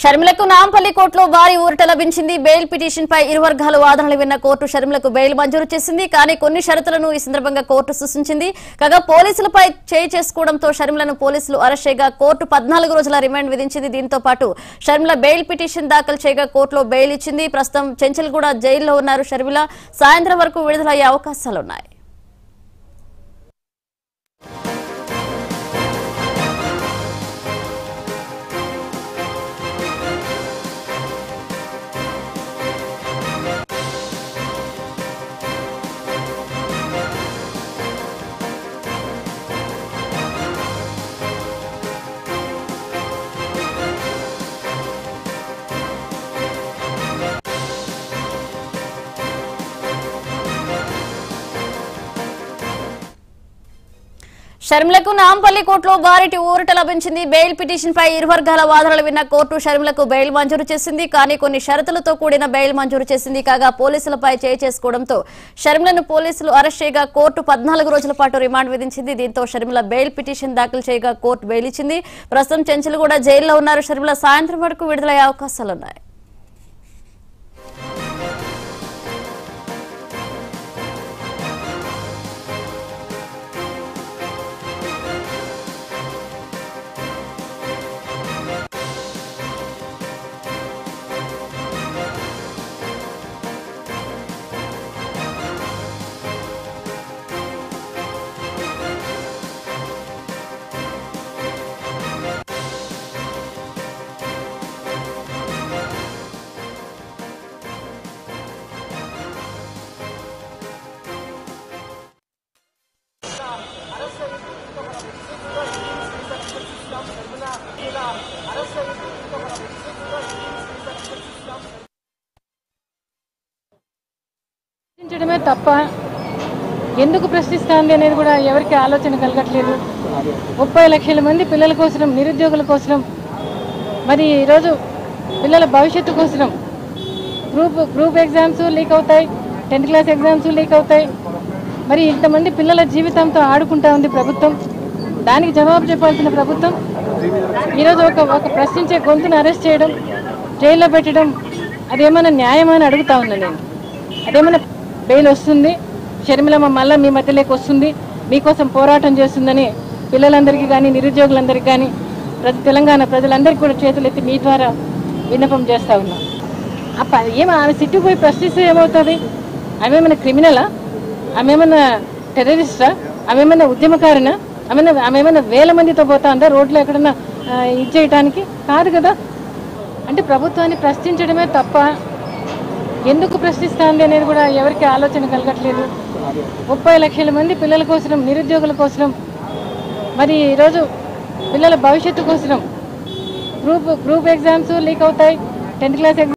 షర్మిలకు నాంపల్లి కోర్టులో భారీ ఊరట లభించింది బెయిల్ పిటిషన్ పై ఇరు వర్గాలు వాదనలు విన్న కోర్టు షర్మిలకు బెయిల్ మంజూరు చేసింది కానీ కొన్ని షరతులను ఈ సందర్భంగా కోర్టు సూచించింది కాగా పోలీసులపై చేయి చేసుకోవడంతో షర్మిలను పోలీసులు అరెస్ట్ చేయగా కోర్టు పద్నాలుగు రోజుల రిమాండ్ విధించింది దీంతో పాటు షర్మిల బెయిల్ పిటిషన్ దాఖలు చేయగా కోర్టులో బెయిల్ ఇచ్చింది ప్రస్తుతం చెంచల్గూడ జైల్లో ఉన్నారు షర్మిల సాయంత్రం వరకు విడుదలయ్యే అవకాశాలున్నాయి షర్మిలకు నాంపల్లి కోర్టులో భారీ ఊరట లభించింది బెయిల్ పిటిషన్ పై ఇరు వర్గాల వాదనలు విన్న కోర్టు షర్మిలకు బెయిల్ మంజూరు చేసింది కానీ కొన్ని షరతులతో కూడిన బెయిల్ మంజూరు చేసింది కాగా పోలీసులపై చేయి చేసుకోవడంతో షర్మిలను పోలీసులు అరెస్ట్ చేయగా కోర్టు పద్నాలుగు రోజుల పాటు రిమాండ్ విధించింది దీంతో షర్మిల బెయిల్ పిటిషన్ దాఖలు చేయగా కోర్టు బెయిల్ ఇచ్చింది ప్రస్తుతం చెంచలు కూడా జైల్లో ఉన్నారు షర్మిల సాయంత్రం వరకు విడుదలయ్యే అవకాశాలున్నాయి ప్రశ్నించడమే తప్ప ఎందుకు ప్రశ్నిస్తాంది అనేది కూడా ఎవరికి ఆలోచన కలగట్లేదు ముప్పై లక్షల మంది పిల్లల కోసం నిరుద్యోగుల కోసం మరి ఈరోజు పిల్లల భవిష్యత్తు కోసం గ్రూప్ గ్రూప్ ఎగ్జామ్స్ లీక్ అవుతాయి టెన్త్ క్లాస్ ఎగ్జామ్స్ లీక్ అవుతాయి మరి ఇంతమంది పిల్లల జీవితంతో ఆడుకుంటా ఉంది ప్రభుత్వం దానికి జవాబు చెప్పాల్సిన ప్రభుత్వం ఈరోజు ఒక ఒక ప్రశ్నించే గొంతును అరెస్ట్ చేయడం జైల్లో పెట్టడం అదేమైనా న్యాయమా అని అడుగుతా ఉన్నా నేను అదేమైనా బెయిల్ వస్తుంది షర్మిలమ్మ మళ్ళీ మీ మధ్యలోకి వస్తుంది మీకోసం పోరాటం చేస్తుందని పిల్లలందరికీ కానీ నిరుద్యోగులందరికీ కానీ ప్రతి తెలంగాణ ప్రజలందరికీ కూడా చేతులెత్తి మీ ద్వారా విన్నపం చేస్తా ఉన్నాం అప్ప ఏమో ఆమె సిట్టు పోయి ప్రశ్నిస్తే ఏమవుతుంది ఆమె ఏమైనా క్రిమినలా ఆమె ఏమైనా టెర్రరిస్టా ఆమె ఏమైనా ఉద్యమకారనా ఆమె ఆమె ఏమైనా వేల మందితో పోతా ఉందా రోడ్లో ఎక్కడన్నా ఆ, ఇది చేయటానికి కాదు కదా అంటే ప్రభుత్వాన్ని ప్రశ్నించడమే తప్ప ఎందుకు ప్రశ్నిస్తాంది అనేది కూడా ఎవరికి ఆలోచన కలగట్లేదు ముప్పై లక్షల మంది పిల్లల కోసం నిరుద్యోగుల కోసం మరి ఈరోజు పిల్లల భవిష్యత్తు కోసం గ్రూప్ గ్రూప్ ఎగ్జామ్స్ లీక్ అవుతాయి టెన్త్ క్లాస్ ఎగ్జామ్స్